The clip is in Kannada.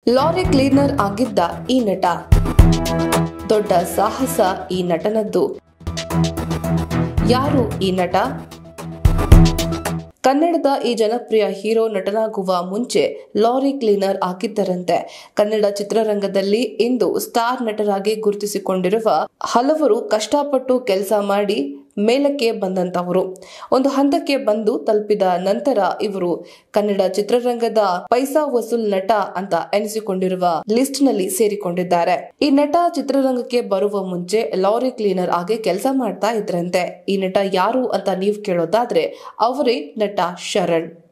ಲಾರಿ ಕ್ಲೀನರ್ ಆಗಿದ್ದ ಈ ನಟ ದೊಡ್ಡ ಸಾಹಸ ಈ ನಟನದ್ದು ಯಾರು ಈ ನಟ ಕನ್ನಡದ ಈ ಜನಪ್ರಿಯ ಹೀರೋ ನಟನಾಗುವ ಮುಂಚೆ ಲಾರಿ ಕ್ಲೀನರ್ ಆಗಿದ್ದರಂತೆ ಕನ್ನಡ ಚಿತ್ರರಂಗದಲ್ಲಿ ಇಂದು ಸ್ಟಾರ್ ನಟರಾಗಿ ಗುರುತಿಸಿಕೊಂಡಿರುವ ಹಲವರು ಕಷ್ಟಪಟ್ಟು ಕೆಲಸ ಮಾಡಿ ಮೇಲಕ್ಕೆ ಬಂದಂತವರು ಒಂದು ಹಂತಕ್ಕೆ ಬಂದು ತಲುಪಿದ ನಂತರ ಇವರು ಕನ್ನಡ ಚಿತ್ರರಂಗದ ಪೈಸಾ ವಸೂಲ್ ನಟ ಅಂತ ಎನಿಸಿಕೊಂಡಿರುವ ಲಿಸ್ಟ್ ನಲ್ಲಿ ಸೇರಿಕೊಂಡಿದ್ದಾರೆ ಈ ನಟ ಚಿತ್ರರಂಗಕ್ಕೆ ಬರುವ ಮುಂಚೆ ಲಾರಿ ಕ್ಲೀನರ್ ಆಗಿ ಕೆಲಸ ಮಾಡ್ತಾ ಇದ್ರಂತೆ ಈ ನಟ ಯಾರು ಅಂತ ನೀವು ಕೇಳೋದಾದ್ರೆ ಅವರೇ ನಟ ಶರಣ್